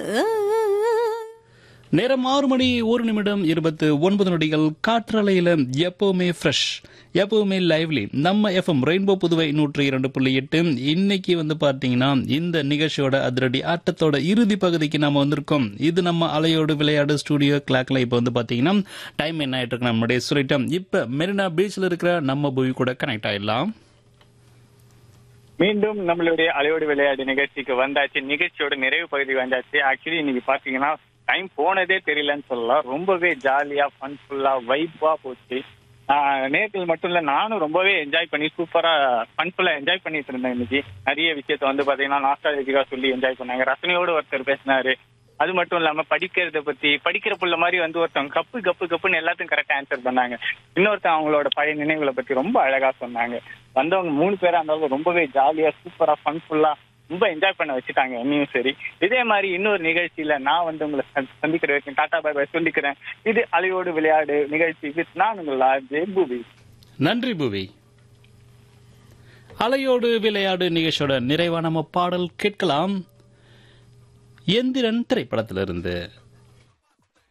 நேரம் ஆறு மணி ஒரு நிமிடம் இருபத்து ஒன்பது நொடிகள் காற்றலையில எப்பவுமே ஃப்ரெஷ் எப்பவுமே லைவ்லி நம்ம எஃப்எம் ரெயின்போ புதுவை நூற்றி இரண்டு புள்ளி எட்டு இன்னைக்கு வந்து பாத்தீங்கன்னா இந்த நிகழ்ச்சியோட அதிரடி ஆட்டத்தோட இறுதி பகுதிக்கு நாம வந்திருக்கோம் இது நம்ம அலையோடு விளையாடு ஸ்டுடியோ கிளாக்ல இப்ப வந்து பாத்தீங்கன்னா டைம் என்ன ஆயிட்டு இருக்கு நம்மளுடைய சொல்லிட்டோம் இப்ப மெரினா பீச்ல இருக்கிற நம்ம பூவி கூட கனெக்ட் ஆயிடலாம் மீண்டும் நம்மளுடைய அலையோடு விளையாடு நிகழ்ச்சிக்கு வந்தாச்சு நிகழ்ச்சியோட நிறைவு பகுதி வந்தாச்சு ஆக்சுவலி இன்னைக்கு பாத்தீங்கன்னா டைம் போனதே தெரியலன்னு சொல்லலாம் ரொம்பவே ஜாலியா ஃபன்ஃபுல்லா வைப்பா போச்சு ஆஹ் நேர்கள் மட்டும் இல்ல நானும் ரொம்பவே என்ஜாய் பண்ணி சூப்பரா ஃபன்ஃபுல்லா என்ஜாய் பண்ணிட்டு இருந்தேன் இன்னைக்கு நிறைய விஷயத்த வந்து பாத்தீங்கன்னா நாஸ்டாலஜிக்கா சொல்லி என்ஜாய் பண்ணாங்க ரசனையோடு ஒருத்தர் பேசினாரு அது மட்டும் இல்லாம படிக்கிறத பத்தி படிக்கிற புள்ள மாதிரி வந்து ஒருத்தவங்க கப்பு கப்பு கப்புன்னு எல்லாத்துக்கும் கரெக்டா ஆன்சர் பண்ணாங்க இன்னொருத்தன் அவங்களோட பழைய நினைவுகளை பத்தி ரொம்ப அழகா சொன்னாங்க வந்தவங்க மூணு பேரா இருந்தாலும் ரொம்பவே ஜாலியா சூப்பரா ஃபன்ஃபுல்லா ரொம்ப என்ஜாய் பண்ண வச்சுட்டாங்க என்னையும் சரி இதே மாதிரி இன்னொரு நிகழ்ச்சியில நான் வந்து உங்களை சந்தி- சந்திக்கிற வரைக்கும் டாடா பாய் பாய் சொல்லிக்கிறேன் இது அலையோடு விளையாடு நிகழ்ச்சி வித் நான் உங்கள் ஆர்ஜே பூவி நன்றி பூவி அலையோடு விளையாடு நிகழ்ச்சியோட நிறைவா நம்ம பாடல் கேட்கலாம் எந்திரன் திரைப்படத்திலிருந்து